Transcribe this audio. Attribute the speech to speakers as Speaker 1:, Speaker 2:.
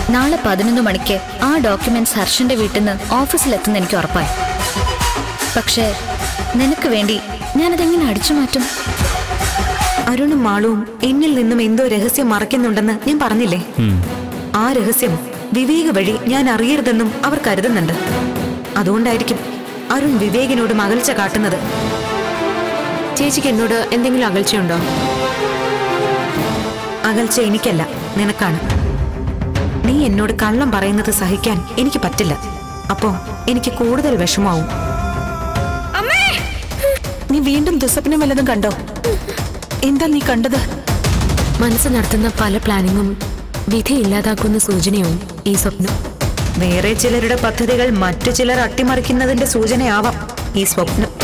Speaker 1: നാളെ പതിനൊന്ന് മണിക്ക് ആ ഡോക്യുമെന്റ്സ് ഹർഷന്റെ വീട്ടിൽ നിന്ന് ഓഫീസിലെത്തുന്ന എനിക്ക് ഉറപ്പായി പക്ഷേ നിനക്ക് വേണ്ടി ഞാനതെങ്ങനെ അടിച്ചു മാറ്റും
Speaker 2: അരുണും മാളുവും എന്നിൽ നിന്നും എന്തോ രഹസ്യം മറയ്ക്കുന്നുണ്ടെന്ന് ഞാൻ പറഞ്ഞില്ലേ ആ രഹസ്യം വിവേക് വഴി ഞാൻ അറിയരുതെന്നും അവർ കരുതുന്നുണ്ട് അതുകൊണ്ടായിരിക്കും അരുൺ വിവേകിനോട് അകൽച്ച കാട്ടുന്നത്
Speaker 3: ചേച്ചിക്ക് എന്നോട് എന്തെങ്കിലും അകൽച്ചയുണ്ടോ
Speaker 2: അകൽച്ച എനിക്കല്ല നിനക്കാണ് നീ എന്നോട് കള്ളം പറയുന്നത് സഹിക്കാൻ എനിക്ക് പറ്റില്ല അപ്പോ എനിക്ക് കൂടുതൽ വിഷമാവും
Speaker 4: നീ വീണ്ടും ദുസ്വപ്നം വല്ലതും കണ്ടോ എന്താ നീ കണ്ടത്
Speaker 3: മനസ്സ് നടത്തുന്ന പല പ്ലാനിങ്ങും വിധി ഇല്ലാതാക്കുന്ന സൂചനയാവും ഈ സ്വപ്നം
Speaker 2: വേറെ ചിലരുടെ പദ്ധതികൾ മറ്റു ചിലർ അട്ടിമറിക്കുന്നതിന്റെ സൂചനയാവാം ഈ സ്വപ്നം